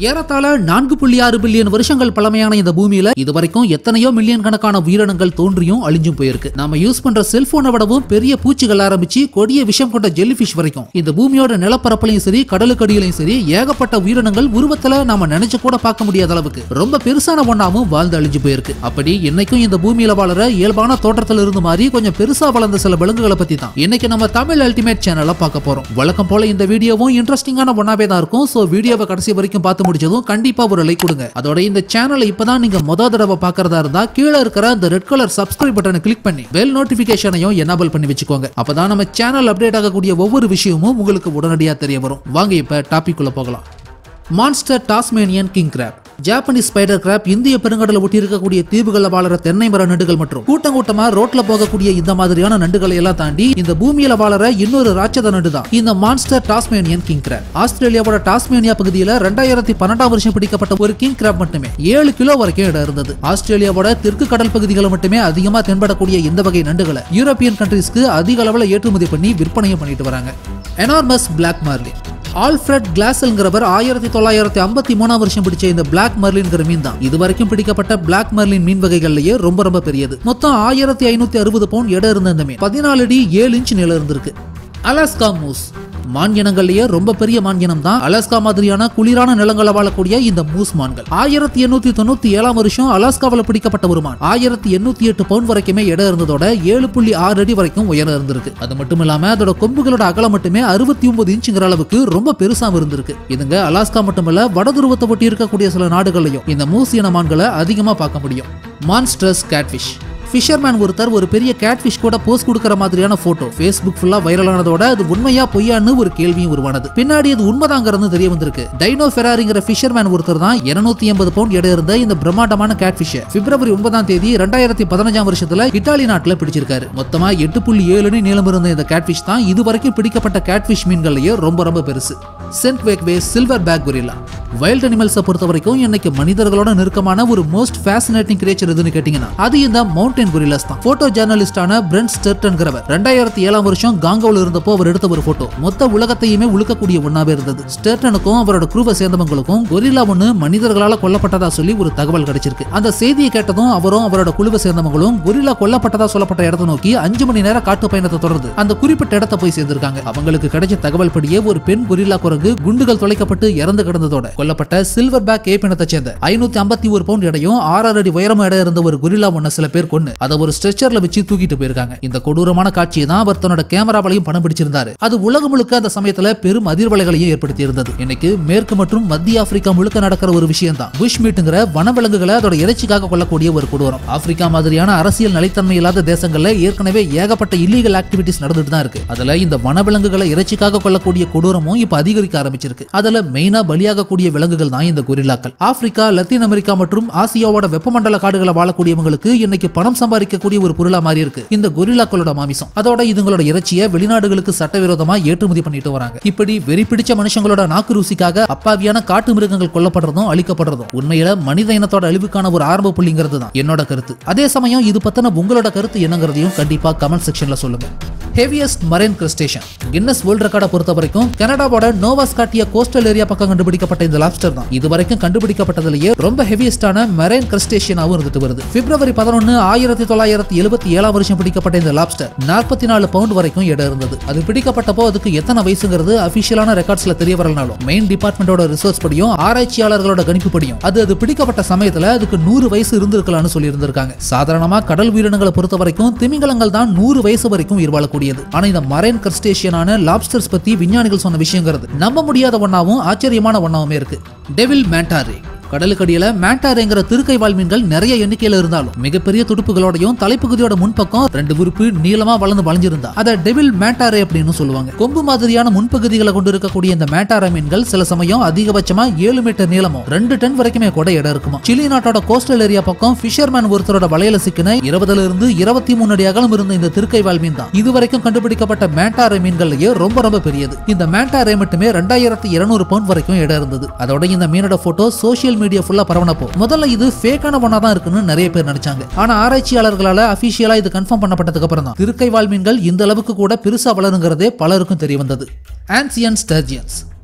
ஏறத்தாழ நான்கு புள்ளி ஆறு பில்லியன் வருஷங்கள் பழமையான இந்த பூமியில இதுவரைக்கும் எத்தனையோ மில்லியன் கணக்கான உயிரினங்கள் தோன்றியும் அழிஞ்சும் போயிருக்கு நாம யூஸ் பண்ற செல்போனை விடவும் பெரிய பூச்சிகள் ஆரம்பிச்சு கொடிய விஷம் கொண்ட ஜெல்லிஃபிஷ் வரைக்கும் இந்த பூமியோட நிலப்பரப்புலையும் சரி கடலுக்கடியிலையும் சரி ஏகப்பட்ட உயிரினங்கள் உருவத்துல நாம நினைச்சு கூட பார்க்க முடியாத அளவுக்கு ரொம்ப பெருசான ஒண்ணாவும் வாழ்ந்து அழிஞ்சு போயிருக்கு அப்படி இன்னைக்கும் இந்த பூமியில வாழற இயல்பான தோற்றத்துல இருந்து மாதிரி கொஞ்சம் பெருசா வளர்ந்த சில விலங்குகளை பத்தி தான் இன்னைக்கு நம்ம தமிழ் அல்டிமேட் சேனல்ல பார்க்க போறோம் வழக்கம் போல இந்த வீடியோவும் இன்ட்ரெஸ்டிங்கான ஒன்னாவே தான் இருக்கும் சோ வீடியோவை கடைசி வரைக்கும் பார்த்து முடிச்சதும் கண்டிப்பா ஒரு லைக் கொடுங்க அதோட இந்த சேனலை இப்பதான் நீங்க முத தடவை பார்க்கறதா இருந்தா கீழே இருக்கிற அந்த ரெட் கலர் சப்ஸ்கிரைப் பட்டனை கிளிக் பண்ணி பெல் நோட்டிபிகேஷனையும் எனேபிள் பண்ணி வச்சுக்கோங்க அப்பதான் நம்ம சேனல் அப்டேட் ஆகக்கூடிய ஒவ்வொரு விஷயமும் உங்களுக்கு உடனடியா தெரிய வரும் வாங்க இப்ப டாபிக் உள்ள போகலாம் monster Tasmanian king crab Japanese spider crab இந்திய பெருங்கடல ஒட்டி இருக்கக்கூடிய தீவுகளில் வாழற தென்னை மர நண்டுகள் மற்றும் கூட்டம் கூட்டமா ரோட்ல போகக்கூடிய இந்த மாதிரியான நண்டுகளை எல்லாம் தாண்டி இந்த பூமியில வாழற இன்னொரு ராட்சத நண்டு தான் இந்த மான்ஸ்டர் டாஸ்மேனியன் கிங் கிராப் ஆஸ்திரேலியாவோட டாஸ்மேனியா பகுதியில ரெண்டாயிரத்தி பன்னெண்டாம் வருஷம் பிடிக்கப்பட்ட ஒரு கிங் கிராப் மட்டுமே ஏழு கிலோ வரைக்கும் இடம் இருந்தது ஆஸ்திரேலியாவோட தெற்கு கடல் பகுதிகளை மட்டுமே அதிகமா தென்படக்கூடிய இந்த வகை நண்டுகளை யூரோப்பியன் கண்ட்ரீஸ்க்கு அதிக அளவுல ஏற்றுமதி பண்ணி விற்பனையும் பண்ணிட்டு வராங்க எனார்மஸ் பிளாக் மார்லின் ஆல்ஃபிரட் கிளாஸ்ங்கிறவர் ஆயிரத்தி தொள்ளாயிரத்தி ஐம்பத்தி மூணாம் வருஷம் பிடிச்ச இந்த பிளாக் மர்லின்கிற மீன் தான் இது வரைக்கும் பிடிக்கப்பட்ட பிளாக் மர்லின் மீன் வகைகள்லயே ரொம்ப ரொம்ப பெரியது மொத்தம் ஆயிரத்தி ஐநூத்தி அறுபது பவுண்ட் எடை இருந்த இந்த மீன் பதினாலு அடி ஏழு இன்ச் நிலம் இருந்திருக்கு அலாஸ்கா மூஸ் மான் இனங்கள்லயே ரொம்ப பெரிய மான் இனம் தான் அலாஸ்கா மாதிரியான குளிரான நிலங்களை வாழக்கூடிய இந்த மூஸ் மான்கள் ஆயிரத்தி எண்ணூத்தி தொண்ணூத்தி ஏழாம் வருஷம் அலாஸ்காவில் பிடிக்கப்பட்ட ஒரு மான் ஆயிரத்தி எண்ணூத்தி எட்டு பவுண்ட் வரைக்குமே இடம் இருந்ததோட ஏழு புள்ளி ஆறு அடி வரைக்கும் உயரம் இருந்திருக்கு அது மட்டும் இல்லாம அதோட கொம்புகளோட அகலம் மட்டுமே அறுபத்தி ஒன்பது இன்ச்சுங்கிற அளவுக்கு ரொம்ப பெருசாவும் இருந்திருக்கு இதுங்க அலாஸ்கா மட்டுமல்ல வடதுருவத்தை ஒட்டி இருக்கக்கூடிய சில நாடுகள்லயும் இந்த மூஸ் இன மான்களை அதிகமா பார்க்க முடியும் மான்ஸ்டர்ஸ் கேட்ஃபிஷ் ஃபிஷர்மேன் ஒருத்தர் ஒரு பெரிய கேட்ஃபிஷ் கூட போஸ்ட் கொடுக்கிற மாதிரியான போட்டோ ஃபேஸ்புக் ஃபுல்லா வைரலானதோட அது உண்மையா பொய்யான்னு ஒரு கேள்வியும் உருவானது பின்னாடி அது உண்மைதாங்கிறது தெரிய வந்திருக்கு டைனோ ஃபெராரிங்கிற ஃபிஷர்மேன் ஒருத்தர் தான் 280 எண்பது பவுண்ட் எடை இருந்த இந்த பிரம்மாண்டமான கேட்ஃபிஷ் பிப்ரவரி ஒன்பதாம் தேதி ரெண்டாயிரத்தி பதினஞ்சாம் வருஷத்துல இத்தாலி நாட்டுல பிடிச்சிருக்காரு மொத்தமா எட்டு புள்ளி ஏழு அடி நீளம் இருந்த இந்த கேட்ஃபிஷ் தான் இது வரைக்கும் பிடிக்கப்பட்ட கேட்ஃபிஷ் மீன்கள்லயே ரொம்ப ரொம்ப பெருசு சென்ட் வேக்வே சில்வர் பேக் கொரில்லா வைல்ட் அனிமல்ஸை பொறுத்த வரைக்கும் இன்னைக்கு மனிதர்களோட நெருக்கமான ஒரு மோஸ்ட் ஃபேசினேட்டிங் கிரியேச்சர் எதுன்னு கேட்டீங்கன்னா அது இந்த மவுண்டன் கொரில்லாஸ் தான் போட்டோ ஜேர்னலிஸ்டான பிரெண்ட் ஸ்டெர்டன்கிறவர் ரெண்டாயிரத்தி ஏழாம் வருஷம் காங்கோவில் இருந்தப்போ அவர் எடுத்த ஒரு போட்டோ மொத்த உலகத்தையுமே உழுக்கக்கூடிய ஒன்னாவே இருந்தது ஸ்டெர்டனுக்கும் அவரோட குரூவை சேர்ந்தவங்களுக்கும் கொரில்லா ஒண்ணு மனிதர்களால கொல்லப்பட்டதா சொல்லி ஒரு தகவல் கிடைச்சிருக்கு அந்த செய்தியை கேட்டதும் அவரும் அவரோட குழுவை சேர்ந்தவங்களும் கொரில்லா கொல்லப்பட்டதா சொல்லப்பட்ட இடத்தை நோக்கி அஞ்சு மணி நேர காட்டு பயணத்தை தொடர்ந்து அந்த குறிப்பிட்ட இடத்தை போய் சேர்ந்திருக்காங்க அவங்களுக்கு கிடைச்ச தகவல் படியே ஒரு பெண் கொரில்லா குரங்கு குண்டுகள் தொலைக்கப்பட்டு இறந்து கிடந்ததோட கொல்லப்பட்ட சில்வர் பேக் ஏப் இனத்தை சேர்ந்த ஐநூத்தி ஐம்பத்தி ஒரு பவுண்ட் எடையும் ஆறாறு அடி உயரம் இடம் இருந்த ஒரு கொரில்லா ஒன்ன சில பேர் கொண்டு அதை ஒரு ஸ்ட்ரெச்சர்ல வச்சு தூக்கிட்டு போயிருக்காங்க இந்த கொடூரமான காட்சியை தான் அவர் தன்னோட கேமராவிலையும் படம் பிடிச்சிருந்தாரு அது உலகம் முழுக்க அந்த சமயத்துல பெரும் அதிர்வலைகளையும் ஏற்படுத்தி இருந்தது இன்னைக்கு மேற்கு மற்றும் மத்திய ஆப்பிரிக்கா முழுக்க நடக்கிற ஒரு விஷயம் தான் புஷ் மீட்டுங்கிற வனவிலங்குகளை அதோட இறைச்சிக்காக கொள்ளக்கூடிய ஒரு கொடூரம் ஆப்பிரிக்கா மாதிரியான அரசியல் நிலைத்தன்மை இல்லாத தேசங்கள்ல ஏற்கனவே ஏகப்பட்ட இல்லீகல் ஆக்டிவிட்டிஸ் நடந்துட்டு தான் இருக்கு அதுல இந்த வனவிலங்குகளை இறைச்சிக்காக கொள்ளக்கூடிய கொடூரமும் இப்ப அதிகரிக்க ஆரம்பிச்சிருக்கு அதுல மெயினா பலியாகக்கூடிய விலங்குகள் தான் இந்த கொரில்லாக்கள் ஆப்பிரிக்கா லத்தீன் அமெரிக்கா மற்றும் ஆசியாவோட வெப்பமண்டல காடுகளை வாழக்கூடியவங்களுக்கு இன்னைக்கு பணம் சம்பாதிக்கக்கூடிய ஒரு பொருளா மாறி இருக்கு இந்த கொரில்லாக்களோட மாமிசம் அதோட இதுங்களோட இறைச்சியை வெளிநாடுகளுக்கு சட்டவிரோதமா ஏற்றுமதி பண்ணிட்டு வராங்க இப்படி வெறி பிடிச்ச மனுஷங்களோட நாக்கு ருசிக்காக அப்பாவியான காட்டு மிருகங்கள் கொல்லப்படுறதும் அழிக்கப்படுறதும் உண்மையில மனித இனத்தோட அழிவுக்கான ஒரு ஆரம்ப புள்ளிங்கிறது தான் என்னோட கருத்து அதே சமயம் இது பத்தின உங்களோட கருத்து என்னங்கிறதையும் கண்டிப்பா கமெண்ட் செக்ஷன்ல சொல்லுங்க heaviest marine crustacean Guinness world ரெக்கார்டை பொறுத்த வரைக்கும் கனடாவோட நோவாஸ்காட்டிய கோஸ்டல் ஏரியா பக்கம் கண்டுபிடிக்கப்பட்ட இந்த லாப்ஸ்டர் தான் இது வரைக்கும் கண்டுபிடிக்கப்பட்டதுலயே ரொம்ப ஹெவியஸ்டான மெரைன் கிறிஸ்டேஷனாவும் இருந்துட்டு வருது பிப்ரவரி பதினொன்னு ஆயிரத்தி தொள்ளாயிரத்தி எழுபத்தி ஏழாம் வருஷம் பிடிக்கப்பட்ட இந்த லாப்ஸ்டர் நாற்பத்தி நாலு பவுண்ட் வரைக்கும் இடம் இருந்தது அது பிடிக்கப்பட்டப்போ அதுக்கு எத்தனை வயசுங்கிறது அபிஷியலான ரெக்கார்ட்ஸ்ல தெரிய வரலனாலும் மெயின் டிபார்ட்மெண்டோட ரிசர்ச் படியும் ஆராய்ச்சியாளர்களோட கணிப்பு படியும் அது அது பிடிக்கப்பட்ட சமயத்துல அதுக்கு நூறு வயசு இருந்திருக்கலாம்னு சொல்லி இருந்திருக்காங்க சாதாரணமா கடல் உயிரினங்களை பொறுத்த வரைக்கும் திமிங்கலங்கள் தான் நூறு வயசு வரைக்கும் உயிர் வாழக்கூடியது ஆனா இந்த மரைன் கிறிஸ்டேஷியனான லாப்ஸ்டர்ஸ் பத்தி விஞ்ஞானிகள் சொன்ன விஷயங்கிறது நம்ப முடியாத ஒன்னாவும் ஆச்சரியமான ஒன்னாவுமே இருக்கு டெவில் மேண்டாரே கடலுக்கடியில மேட்டாரேங்கிற திருக்கை வாழ் மீன்கள் நிறைய எண்ணிக்கையில இருந்தாலும் மிகப்பெரிய துடுப்புகளோடையும் தலைப்பகுதியோட முன்பக்கம் ரெண்டு உறுப்பு நீளமா வளர்ந்து வளைஞ்சிருந்தா அதை டெவில் மேட்டாரே அப்படின்னு சொல்லுவாங்க கொம்பு மாதிரியான முன்பகுதிகளை கொண்டு இருக்கக்கூடிய இந்த மேட்டாரா மீன்கள் சில சமயம் அதிகபட்சமா ஏழு மீட்டர் நீளமும் ரெண்டு டன் வரைக்குமே கூட இடம் இருக்குமா சிலி நாட்டோட கோஸ்டல் ஏரியா பக்கம் ஃபிஷர்மேன் ஒருத்தரோட வலையில சிக்கின இருபதுல இருந்து இருபத்தி மூணு அடி அகலம் இருந்த இந்த திருக்கை வாழ் மீன் தான் இதுவரைக்கும் கண்டுபிடிக்கப்பட்ட மேட்டாரே மீன்கள்லயே ரொம்ப ரொம்ப பெரியது இந்த மேட்டாரே மட்டுமே ரெண்டாயிரத்தி இருநூறு பவுண்ட் வரைக்கும் இடம் இருந்தது அதோட இந்த மீனோட போட்டோ சோசியல் மீடியா ஃபுல்லா பரவனப்போ முதல்ல இது ஃபேக்கான ஒன்னா தான் இருக்குன்னு நிறைய பேர் நினைச்சாங்க ஆனா ஆராய்ச்சியாளர்களால அபிஷியலா இது கன்ஃபார்ம் பண்ணப்பட்டதுக்கு அப்புறம் தான் திருக்கை வாழ் மீன்கள் இந்த அளவுக்கு கூட பெருசா வளருங்கிறதே பலருக்கும் தெரிய வந்தது ஆன்சியன் ஸ்டர்ஜியன்ஸ்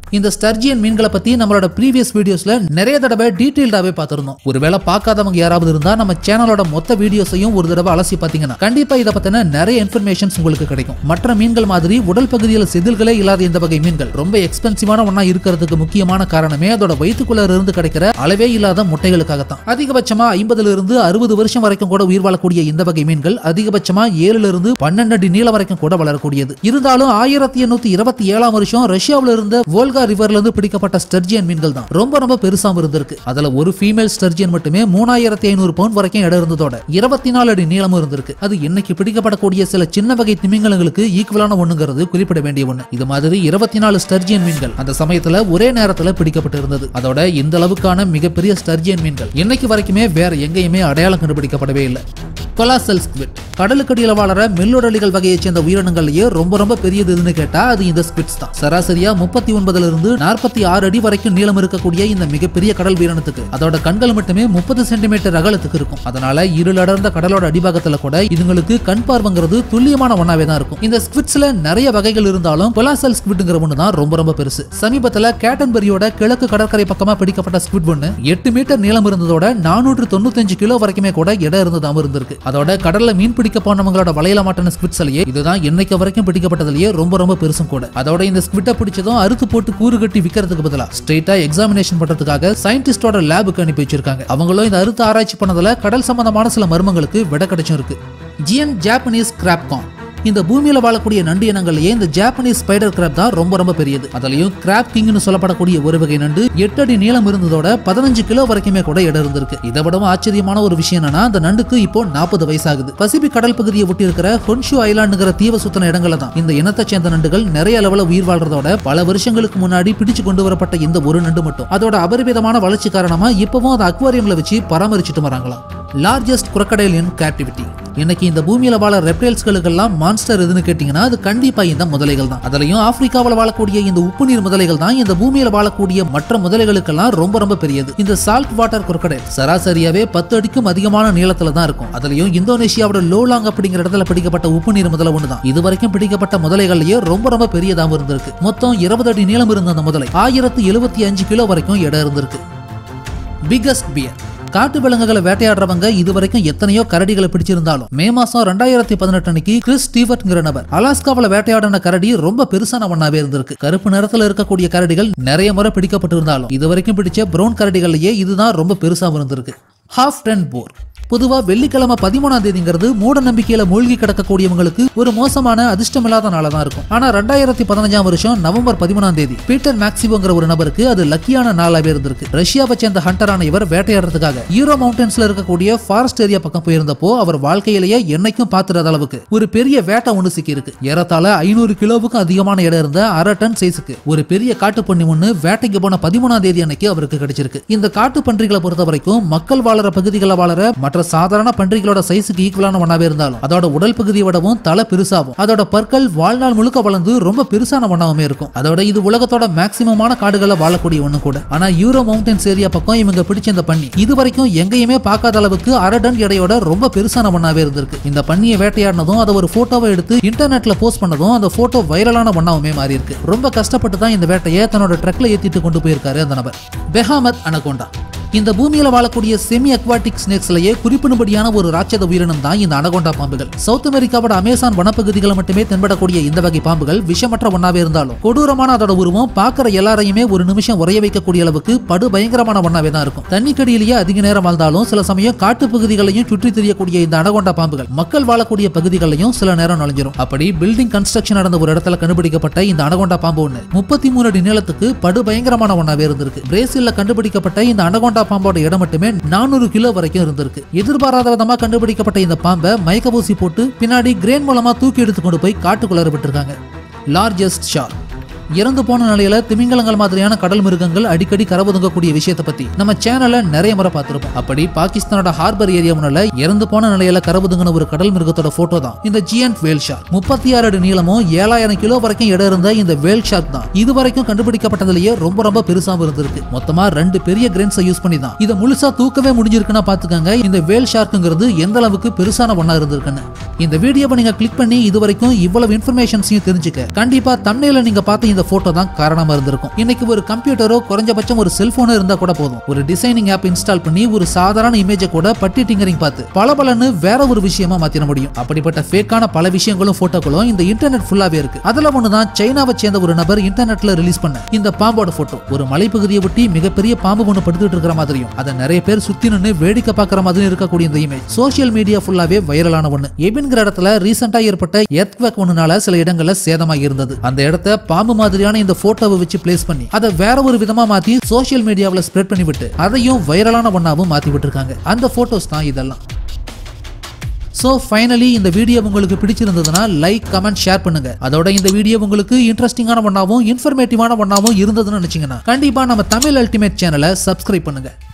இந்த ஸ்டர்ஜியன் மீன்களை பத்தி நம்மளோட ப்ரீவியஸ் வீடியோஸ்ல நிறைய தடவை டீடைல்டாவே பார்த்திருந்தோம் ஒருவேளை பார்க்காதவங்க யாராவது இருந்தா நம்ம சேனலோட மொத்த வீடியோஸையும் ஒரு தடவை அலசி பார்த்தீங்கன்னா கண்டிப்பா இதை பத்தின நிறைய இன்ஃபர்மேஷன்ஸ் உங்களுக்கு கிடைக்கும் மற்ற மீன்கள் மாதிரி உடல் பகுதியில் செதில்களே இல்லாத இந்த வகை மீன்கள் ரொம்ப எக்ஸ்பென்சிவான ஒண்ணா இருக்கிறதுக்கு முக்கியமான காரணமே அதோட வயிற்றுக்குள்ள இருந்து கிடைக்கிற அளவே இல்லாத முட்டைகளுக்காகத்தான் அதிகபட்சமா ஐம்பதுல இருந்து அறுபது வருஷம் வரைக்கும் கூட உயிர் வாழக்கூடிய இந்த வகை மீன்கள் அதிகபட்சமா ஏழுல இருந்து பன்னெண்டு அடி நீளம் வரைக்கும் கூட வளரக்கூடியது இருந்தாலும் ஆயிரத்தி எண்ணூத்தி இருபத்தி ஏழாம் வருஷம் ரஷ்யாவுல இருந்த வோல்கா ரிவர்ல இருந்து பிடிக்கப்பட்ட ஸ்டர்ஜியன் மீன்கள் தான் ரொம்ப ரொம்ப பெருசாம இருந்திருக்கு அதுல ஒரு ஃபீமேல் ஸ்டர்ஜியன் மட்டுமே மூணாயிரத்தி ஐநூறு பவுண்ட் வரைக்கும் இடம் இருந்ததோட இருபத்தி நாலு அடி நீளமும் இருந்திருக்கு அது இன்னைக்கு பிடிக்கப்படக்கூடிய சில சின்ன வகை திமிங்கலங்களுக்கு ஈக்குவலான ஒண்ணுங்கிறது குறிப்பிட வேண்டிய ஒண்ணு இது மாதிரி இருபத்தி நாலு ஸ்டர்ஜியன் மீன்கள் அந்த சமயத்துல ஒரே நேரத்துல பிடிக்கப்பட்டு இருந்தது அதோட இந்த அளவுக்கான மிகப்பெரிய ஸ்டர்ஜியன் மீன்கள் இன்னைக்கு வரைக்குமே வேற எங்கேயுமே அடையாளம் கண்டுபிடிக்கப்படவே இல்லை கொலாசல் ஸ்குவிட் கடலுக்கடியில் வாழற மெல்லுடலிகள் வகையைச் சேர்ந்த உயிரினங்கள்லயே ரொம்ப ரொம்ப பெரியது எதுன்னு கேட்டா அது இந்த ஸ்குவிட்ஸ் தான் சராசரியா முப்பத்தி ஒன்பதுல இருந்து நாற்பத்தி ஆறு அடி வரைக்கும் நீளம் இருக்கக்கூடிய இந்த மிகப்பெரிய கடல் உயிரினத்துக்கு அதோட கண்கள் மட்டுமே முப்பது சென்டிமீட்டர் அகலத்துக்கு இருக்கும் அதனால இருளடர்ந்த கடலோட அடிபாகத்துல கூட இதுங்களுக்கு கண் பார்வைங்கிறது துல்லியமான ஒன்னாவே தான் இருக்கும் இந்த ஸ்குவிட்ஸ்ல நிறைய வகைகள் இருந்தாலும் கொலாசல் ஸ்குவிட்ங்கிற ஒன்று தான் ரொம்ப ரொம்ப பெருசு சமீபத்துல கேட்டன்பரியோட கிழக்கு கடற்கரை பக்கமா பிடிக்கப்பட்ட ஸ்குவிட் ஒன்று எட்டு மீட்டர் நீளம் இருந்ததோட நானூற்று தொண்ணூத்தஞ்சு கிலோ வரைக்குமே கூட இடம் இருந்ததாம இருந்திருக்கு அதோட கடல்ல மீன் பிடிக்க போனவங்களோட வலையில மாட்டின ஸ்குவிட்ஸ்லயே இதுதான் என்னைக்கு வரைக்கும் பிடிக்கப்பட்டதுலயே ரொம்ப ரொம்ப பெருசும் கூட அதோட இந்த ஸ்குவிட்டை பிடிச்சதும் அறுத்து போட்டு கூறு கட்டி விற்கிறதுக்கு பதிலா ஸ்ட்ரெயிட்டா எக்ஸாமினேஷன் பண்றதுக்காக சயின்டிஸ்டோட லேபுக்கு அனுப்பி வச்சிருக்காங்க அவங்களும் இந்த அறுத்து ஆராய்ச்சி பண்ணதுல கடல் சம்பந்தமான சில மர்மங்களுக்கு விட கிடைச்சும் இருக்கு ஜியன் ஜாப்பனீஸ் கிராப்கான் இந்த பூமியில வாழக்கூடிய நண்டு இனங்கள்லயே இந்த ஜாப்பனீஸ் ஸ்பைடர் கிராப் தான் ரொம்ப ரொம்ப பெரியது அதுலயும் கிராப் கிங்னு சொல்லப்படக்கூடிய ஒரு வகை நண்டு எட்டு அடி நீளம் இருந்ததோட பதினஞ்சு கிலோ வரைக்குமே கூட இடம் இருந்திருக்கு இதை விடவும் ஆச்சரியமான ஒரு விஷயம் என்னன்னா அந்த நண்டுக்கு இப்போ நாற்பது வயசாகுது பசிபிக் கடல் பகுதியை ஒட்டி இருக்கிற ஹொன்ஷு ஐலாண்டுங்கிற தீவ சுத்தின இடங்கள்ல தான் இந்த இனத்தை சேர்ந்த நண்டுகள் நிறைய அளவுல உயிர் வாழ்றதோட பல வருஷங்களுக்கு முன்னாடி பிடிச்சு கொண்டு வரப்பட்ட இந்த ஒரு நண்டு மட்டும் அதோட அபரிமிதமான வளர்ச்சி காரணமா இப்பவும் அதை அக்வாரியம்ல வச்சு பராமரிச்சுட்டு வராங்களாம் லார்ஜஸ்ட் குரக்கடைல் இன் கேப்டிவிட்டி இன்னைக்கு இந்த பூமியில வாழ ரெப்டைல்ஸ்களுக்கெல்லாம் மான்ஸ்டர் எதுன்னு கேட்டீங்கன்னா அது கண்டிப்பா இந்த முதலைகள் தான் அதுலயும் ஆப்பிரிக்காவில் வாழக்கூடிய இந்த உப்பு நீர் முதலைகள் தான் இந்த பூமியில வாழக்கூடிய மற்ற முதலைகளுக்கெல்லாம் ரொம்ப ரொம்ப பெரியது இந்த சால்ட் வாட்டர் குரக்கடைல் சராசரியாவே பத்து அடிக்கும் அதிகமான நீளத்துல தான் இருக்கும் அதுலயும் இந்தோனேஷியாவோட லோலாங் அப்படிங்கிற இடத்துல பிடிக்கப்பட்ட உப்பு நீர் முதலை ஒன்று தான் இது வரைக்கும் பிடிக்கப்பட்ட முதலைகள்லயே ரொம்ப ரொம்ப பெரியதாகவும் இருந்திருக்கு மொத்தம் இருபது அடி நீளம் இருந்த அந்த முதலை ஆயிரத்தி எழுபத்தி அஞ்சு கிலோ வரைக்கும் இடம் இருந்திருக்கு பிகஸ்ட் பியர் காட்டு விலங்குகளை வேட்டையாடுறவங்க இதுவரைக்கும் எத்தனையோ கரடிகளை பிடிச்சிருந்தாலும் மே மாசம் ரெண்டாயிரத்தி பதினெட்டு அன்னைக்கு கிறிஸ் ஸ்டீவர்ட்ங்கிற நபர் அலாஸ்காவில் வேட்டையாடின கரடி ரொம்ப பெருசான ஒன்னாவே இருந்திருக்கு கருப்பு நிறத்துல இருக்கக்கூடிய கரடிகள் நிறைய முறை பிடிக்கப்பட்டிருந்தாலும் இதுவரைக்கும் பிடிச்ச பிரவுன் கரடிகள்லயே இதுதான் ரொம்ப பெருசா இருந்திருக்கு ஹாஃப் டன் போர் பொதுவா வெள்ளிக்கிழமை பதிமூணாம் தேதிங்கிறது மூட நம்பிக்கையில மூழ்கி கிடக்கக்கூடியவங்களுக்கு ஒரு மோசமான அதிர்ஷ்டமில்லாத நாளா தான் இருக்கும் ஆனா ரெண்டாயிரத்தி பதினஞ்சாம் வருஷம் நவம்பர் பதிமூணாம் தேதி பீட்டர் மேக்சிவோங்கிற ஒரு நபருக்கு அது லக்கியான நாளாவே இருந்திருக்கு ரஷ்யாவை சேர்ந்த ஹண்டரான இவர் வேட்டையாடுறதுக்காக ஈரோ மவுண்டன்ஸ்ல இருக்கக்கூடிய ஃபாரஸ்ட் ஏரியா பக்கம் போயிருந்தப்போ அவர் வாழ்க்கையிலேயே என்னைக்கும் பாத்துறாத அளவுக்கு ஒரு பெரிய வேட்டை ஒன்று சிக்கி இருக்கு ஏறத்தாழ ஐநூறு கிலோவுக்கும் அதிகமான இடம் இருந்த அரை டன் சைஸுக்கு ஒரு பெரிய காட்டுப்பண்ணி ஒண்ணு வேட்டைக்கு போன பதிமூணாம் தேதி அன்னைக்கு அவருக்கு கிடைச்சிருக்கு இந்த காட்டு பன்றிகளை பொறுத்த வரைக்கும் மக்கள் வாழற பகுதிகளை வாழற மற்ற சாதாரண பன்றிகளோட சைஸுக்கு ஈக்குவலான ஒன்னாவே இருந்தாலும் அதோட உடல் பகுதியை விடவும் தலை பெருசாகும் அதோட பற்கள் வாழ்நாள் முழுக்க வளர்ந்து ரொம்ப பெருசான ஒன்னாவே இருக்கும் அதோட இது உலகத்தோட மேக்சிமமான காடுகளை வாழக்கூடிய ஒண்ணு கூட ஆனா யூரோ மவுண்டன்ஸ் ஏரியா பக்கம் இவங்க பிடிச்ச இந்த பண்ணி இது வரைக்கும் எங்கேயுமே பார்க்காத அளவுக்கு அரை டன் எடையோட ரொம்ப பெருசான ஒன்னாவே இருந்திருக்கு இந்த பண்ணியை வேட்டையாடினதும் அதை ஒரு போட்டோவை எடுத்து இன்டர்நெட்ல போஸ்ட் பண்ணதும் அந்த போட்டோ வைரலான ஒன்னாவுமே மாறி இருக்கு ரொம்ப கஷ்டப்பட்டு தான் இந்த வேட்டையை தன்னோட ட்ரக்ல ஏத்திட்டு கொண்டு போயிருக்காரு அந்த நபர் பெஹாமத் அனகோண்டா இந்த பூமியில வாழக்கூடிய செமி அக்வாட்டிக் ஸ்னேக்ஸ்லயே குறிப்பிடும்படியான ஒரு ராட்சத உயிரினம் தான் இந்த அனகோண்டா பாம்புகள் சவுத் அமெரிக்காவோட அமேசான் வனப்பகுதிகளை மட்டுமே தென்படக்கூடிய இந்த வகை பாம்புகள் விஷமற்ற ஒன்னாவே இருந்தாலும் கொடூரமான அதோட உருவம் பார்க்கிற எல்லாரையுமே ஒரு நிமிஷம் உரைய வைக்கக்கூடிய அளவுக்கு படு பயங்கரமான ஒன்னாவே தான் இருக்கும் தண்ணிக்கடியிலேயே அதிக நேரம் வாழ்ந்தாலும் சில சமயம் காட்டு பகுதிகளையும் சுற்றி திரியக்கூடிய இந்த அனகோண்டா பாம்புகள் மக்கள் வாழக்கூடிய பகுதிகளையும் சில நேரம் நுழைஞ்சிரும் அப்படி பில்டிங் கன்ஸ்ட்ரக்ஷன் நடந்த ஒரு இடத்துல கண்டுபிடிக்கப்பட்ட இந்த அனகோண்டா பாம்பு ஒண்ணு முப்பத்தி மூணு அடி நீளத்துக்கு படு பயங்கரமான ஒன்னாவே இருந்திருக்கு பிரேசில்ல கண்டுபிடிக்கப்பட்ட இந்த அனகோண்டா பாம்போட இடம் மட்டுமே நானூறு கிலோ வரைக்கும் இருந்திருக்கு எதிர்பாராத விதமா கண்டுபிடிக்கப்பட்ட இந்த பாம்பை மயக்க ஊசி போட்டு பின்னாடி கிரேன் மூலமா தூக்கி எடுத்து கொண்டு போய் காட்டுக்குள்ளார விட்டுருக்காங்க லார்ஜஸ்ட் ஷார்க் இறந்து போன நிலையில திமிங்கலங்கள் மாதிரியான கடல் மிருகங்கள் அடிக்கடி கரவதுங்கக்கூடிய விஷயத்தை பத்தி நம்ம சேனல்ல நிறைய முறை பார்த்திருப்போம் அப்படி பாகிஸ்தானோட ஹார்பர் ஏரியா முன்னால இறந்து போன நிலையில கரவதுங்கின ஒரு கடல் மிருகத்தோட போட்டோ தான் இந்த ஜியன்ட் வேல் ஷார்க் முப்பத்தி ஆறு அடி நீளமும் ஏழாயிரம் கிலோ வரைக்கும் இடம் இருந்த இந்த வேல் ஷார்க் தான் இது வரைக்கும் கண்டுபிடிக்கப்பட்டதுலயே ரொம்ப ரொம்ப பெருசாவும் இருந்திருக்கு மொத்தமா ரெண்டு பெரிய கிரென்ஸை யூஸ் பண்ணி தான் இதை முழுசா தூக்கவே முடிஞ்சிருக்குன்னா பாத்துக்கங்க இந்த வேல் ஷார்க்குங்கிறது எந்த அளவுக்கு பெருசான ஒண்ணா இருந்திருக்குன்னு இந்த வீடியோவை நீங்க கிளிக் பண்ணி இது வரைக்கும் இவ்வளவு இன்ஃபர்மேஷன்ஸையும் தெரிஞ்சுக்க கண்டிப்பா தம்னையில நீங்க பார்த்த இந்த போட்டோ தான் காரணமா இருந்திருக்கும் இன்னைக்கு ஒரு கம்ப்யூட்டரோ குறைஞ்சபட்சம் ஒரு செல்போனோ இருந்தா கூட போதும் ஒரு டிசைனிங் ஆப் இன்ஸ்டால் பண்ணி ஒரு சாதாரண இமேஜை கூட பட்டி டிங்கரிங் பார்த்து பல பலன்னு வேற ஒரு விஷயமா மாத்திர முடியும் அப்படிப்பட்ட ஃபேக்கான பல விஷயங்களும் போட்டோக்களும் இந்த இன்டர்நெட் ஃபுல்லாவே இருக்கு அதுல ஒண்ணுதான் சைனாவை சேர்ந்த ஒரு நபர் இன்டர்நெட்ல ரிலீஸ் பண்ண இந்த பாம்போட போட்டோ ஒரு மலைப்பகுதியை ஒட்டி மிகப்பெரிய பாம்பு ஒண்ணு படுத்துட்டு இருக்கிற மாதிரியும் அதை நிறைய பேர் சுத்தி நின்னு வேடிக்கை பார்க்குற மாதிரி இருக்கக்கூடிய இந்த இமேஜ் சோஷியல் மீடியா ஃபுல்லாவே வைரலான ஒண்ணு எபின்கிற இடத்துல ரீசெண்டா ஏற்பட்ட எர்த்வேக் ஒண்ணுனால சில இடங்கள்ல சேதமாக இருந்தது அந்த இடத்த பாம்பு மாதிரியான இந்த போட்டோவை வச்சு பிளேஸ் பண்ணி அதை வேற ஒரு விதமா மாத்தி சோஷியல் மீடியாவில் ஸ்ப்ரெட் பண்ணி விட்டு அதையும் வைரலான ஒண்ணாவும் மாத்தி விட்டுருக்காங்க அந்த போட்டோஸ் தான் இதெல்லாம் ஸோ ஃபைனலி இந்த வீடியோ உங்களுக்கு பிடிச்சிருந்ததுன்னா லைக் கமெண்ட் ஷேர் பண்ணுங்க அதோட இந்த வீடியோ உங்களுக்கு இன்ட்ரெஸ்டிங்கான ஒன்னாவும் இன்ஃபர்மேட்டிவான ஒன்னாவும் இருந்ததுன்னு நினைச்சீங்கன்னா கண்டிப்பா நம்ம தமிழ் அல்டிமேட் சேனலை சப்ஸ்கிரைப் பண்ணுங்க